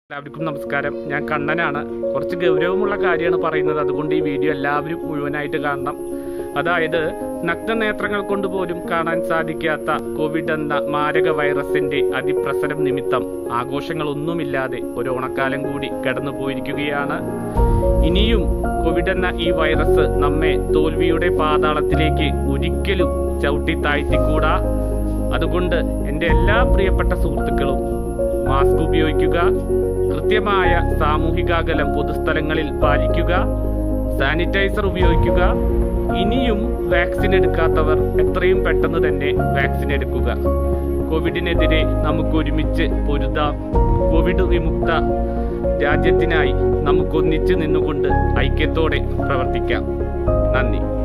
എല്ലാവർക്കും നമസ്കാരം ഞാൻ കണ്ണനാണ് കുറച്ച് ഗൗരവമുള്ള കാര്യമാണ് പറയുന്നത് അതുകൊണ്ട് ഈ വീഡിയോ എല്ലാവരും മുഴുവനായിട്ട് കാണണം അതായത് നഗ്നനേത്രങ്ങൾ കൊണ്ട് പോലും കാണാൻ സാധിക്കാത്ത കോവിഡ് എന്ന മാരക വൈറസിന്റെ അതിപ്രസരം നിമിത്തം ആഘോഷങ്ങളൊന്നുമില്ലാതെ ഒരു ഓണക്കാലം കൂടി കടന്നു പോയിരിക്കുകയാണ് ഇനിയും കോവിഡ് എന്ന ഈ വൈറസ് നമ്മെ തോൽവിയുടെ പാതാളത്തിലേക്ക് ഒരിക്കലും ചവിട്ടി താഴ്ത്തിക്കൂടാ അതുകൊണ്ട് എൻ്റെ എല്ലാ പ്രിയപ്പെട്ട സുഹൃത്തുക്കളും മാസ്ക് ഉപയോഗിക്കുക കൃത്യമായ സാമൂഹിക അകലം പൊതുസ്ഥലങ്ങളിൽ പാലിക്കുക സാനിറ്റൈസർ ഉപയോഗിക്കുക ഇനിയും വാക്സിൻ എടുക്കാത്തവർ എത്രയും പെട്ടെന്ന് തന്നെ വാക്സിൻ എടുക്കുക കോവിഡിനെതിരെ നമുക്ക് ഒരുമിച്ച് പൊരുതാം കോവിഡ് വിമുക്ത രാജ്യത്തിനായി നമുക്കൊന്നിച്ച് നിന്നുകൊണ്ട് ഐക്യത്തോടെ പ്രവർത്തിക്കാം നന്ദി